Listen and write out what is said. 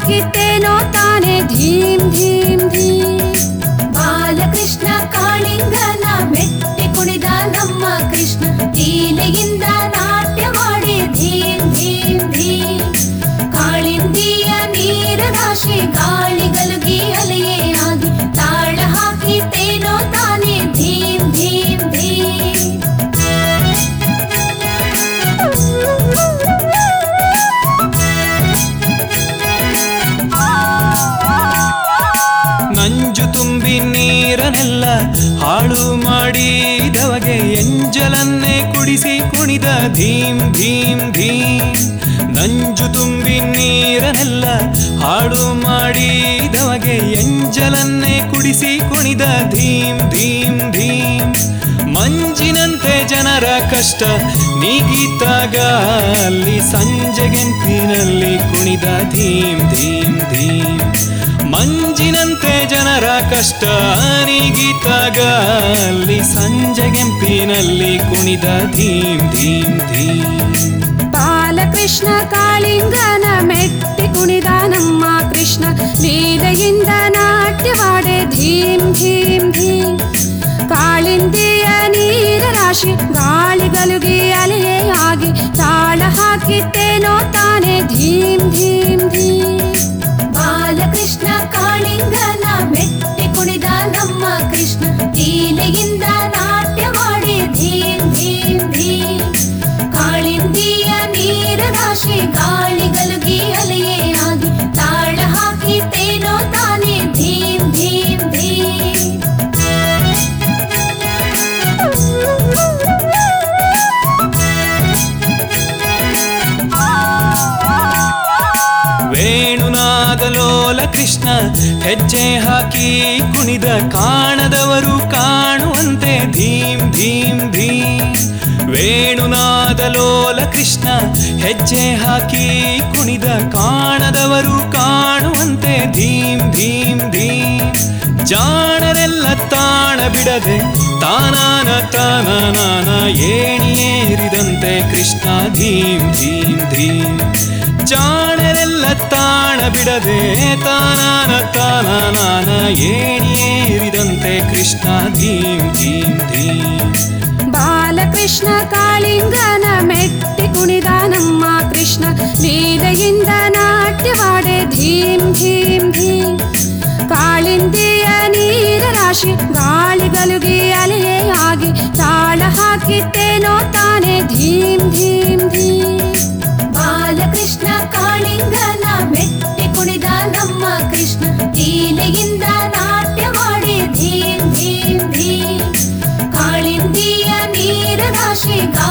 ಹಾಕಿತ್ತೇನೋ ತಾನೆ ಧೀಮ್ ಧೀಮ್ ಧೀಮ್ ಬಾಲಕೃಷ್ಣ ಕಾಳಿಂಗನ ಮೆಟ್ಟಿ ಕುಣಿದ ನಮ್ಮ ಕೃಷ್ಣ ಲೀಲೆಯಿಂದ ನಾಟ್ಯ ಮಾಡಿ ಧೀಮ್ ಧೀಮ್ ಧೀಮ್ ಕಾಳಿಂದಿಯ ನೀರ ರಾಶಿ ಗಾಳಿಗಲುಗಿ ಅಲೆಯೇ ಆಗಿ ತಾಳ ಹಾಕಿತ್ತೇನೋ ತಾನೆ ಧೀಮ್ ಧೀಮ್ ಧೀಮ್ ನಂಜು ತುಂಬಿ ನೀರನೆಲ್ಲ ಹಾಳು ಮಾಡಿದವಗೆ ಎಂಜಲನ್ನೇ ಕುಡಿಸಿ ಕುಣಿದ ಧೀಮ್ ಧೀಮ್ ಧೀಮ್ ನಂಜು ತುಂಬಿ ನೀರನೆಲ್ಲ ಹಾಳು ಮಾಡಿದವಗೆ ಎಂಜಲನ್ನೇ ಕುಡಿಸಿ ಕುಣಿದ ಧೀಮ್ ಧೀಮ್ ಧೀಮ್ ಮಂಜಿನಂತೆ ಜನರ ಕಷ್ಟ ನೀಗಿತಾಗ ಅಲ್ಲಿ ಸಂಜೆಗೆಂಪಿನಲ್ಲಿ ಕುಣಿದ ಧೀಮ್ ಧೀಮ್ ಧೀಮ್ ಮಂಜಿನಂತೆ ಜನರ ಕಷ್ಟ ನೀಗಿತಾಗ ಅಲ್ಲಿ ಸಂಜೆಗೆಂಪಿನಲ್ಲಿ ಕುಣಿದ ಧೀಮ್ ಧೀಮ್ ಧೀಮ್ ಬಾಲಕೃಷ್ಣ ಕಾಳಿಂಗನ ಮೆಟ್ಟಿ ಕುಣಿದ ನಮ್ಮ ಕೃಷ್ಣ ಲೀಲೆಯಿಂದ ನಾಟ್ಯವಾಡೆ ಧೀಮ್ ಧೀಮ್ ಧೀಮ್ ಕಾಳಿಂದಿಯ ನೀರ ರಾಶಿ ಗಾಳಿಗಲುಗಿ ಅಲೆಯೇ ಆಗಿ ತಾಳ ಹಾಕಿತ್ತೇನೋ ತಾನೆ ಧೀಮ್ ಧೀಮ್ ಧೀಮ್ ಬಾಲಕೃಷ್ಣ ಕಾಳಿಂಗನ ಮೆಟ್ಟಿ ಕುಣಿದ ನಮ್ಮ ಕೃಷ್ಣ ಲೀಲೆಯಿಂದ ನಾಟ್ಯ ಮಾಡಿ ಧೀಮ್ ಧೀಮ್ ಧೀಮ್ ಕಾಳಿಂದಿಯ ನೀರ ರಾಶಿ ಗಾಳಿಗಲುಗಿ ಅಲೆಯೇ ಆಗಿ ತಾಳ ಹಾಕಿತ್ತೇನೋ ತಾನೆ ಧೀಮ್ ಧೀಮ್ ಧೀಮ್ ವೇಣುನಾದಲೋಲ ಕೃಷ್ಣ ಹೆಜ್ಜೆ ಹಾಕಿ ಕುಣಿದ ಕಾಣದವರು ಕಾಣುವಂತೆ ಧೀಮ್ ಧೀಮ್ ಧೀಮ್ ವೇಣುನಾದಲೋಲ ಕೃಷ್ಣ ಹೆಜ್ಜೆ ಹಾಕಿ ಕುಣಿದ ಕಾಣದವರು ಕಾಣುವಂತೆ ಧೀಮ್ ಧೀಮ್ ಧೀಮ್ ಜಾಣರೆಲ್ಲ ತಾಣ ಬಿಡದೆ ತಾನಾನ ತಾನಾನ ಏಣಿಯೇರಿದಂತೆ ಕೃಷ್ಣ ಧೀಮ್ ಧೀಮ್ ಧೀಮ್ ಜಾಣರೆಲ್ಲ ತಾಣ ಬಿಡದೆ ತಾನಾನ ತಾನಾನ ಏಣಿಯೇರಿದಂತೆ ಕೃಷ್ಣ ಧೀಮ್ ಧೀಮ್ ಧೀಮ್ ಬಾಲಕೃಷ್ಣ ಕಾಳಿಂಗನ ಮೆಟ್ಟಿ ಕುಣಿದ ನಮ್ಮ ಕೃಷ್ಣ ಲೀಲೆಯಿಂದ ನಾಟ್ಯವಾಡೆ ಧೀಮ್ ಧೀಮ್ ಧೀಮ್ ಕಾಳಿಂದಿಯ ನೀರ ರಾಶಿ ಗಾಳಿಗಲುಗಿ ಅಲೆಯೇ ಆಗಿ ತಾಳ ಹಾಕಿತ್ತೇನೋ ತಾನೆ ಧೀಮ್ ಧೀಮ್ ಧೀಮ್ ಬಾಲಕೃಷ್ಣ ಕಾಳಿಂಗನ ಮೆಟ್ಟಿ ಕುಣಿದ ನಮ್ಮ ಕೃಷ್ಣ ಲೀಲೆಯಿಂದ ನಾಟ್ಯ ಮಾಡಿ ಧೀಮ್ ಧೀಮ್ ಧೀಮ್ ಕಾಳಿಂದಿಯ ನೀರ ರಾಶಿ